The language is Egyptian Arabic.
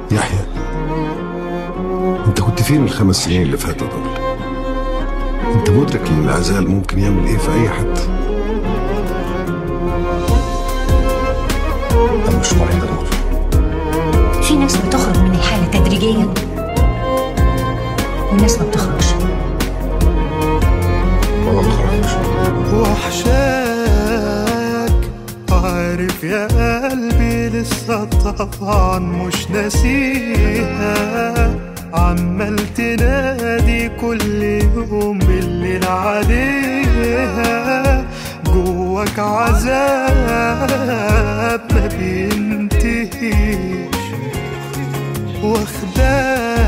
يحيى انت كنت فين الخمس سنين اللي فاتوا دول انت مدرك ان العزال ممكن يعمل ايه في اي حد انا مش مريض يا دكتور في ناس بتخرج من الحالة تدريجيا وناس ما بتخرجش والله ما خرجتش وحشاك عارف يا قلبي لسه طبعا مش ناسيها عمال تنادي كل يوم بالليل عليها جواك عذاب ما بينتهيش واخداك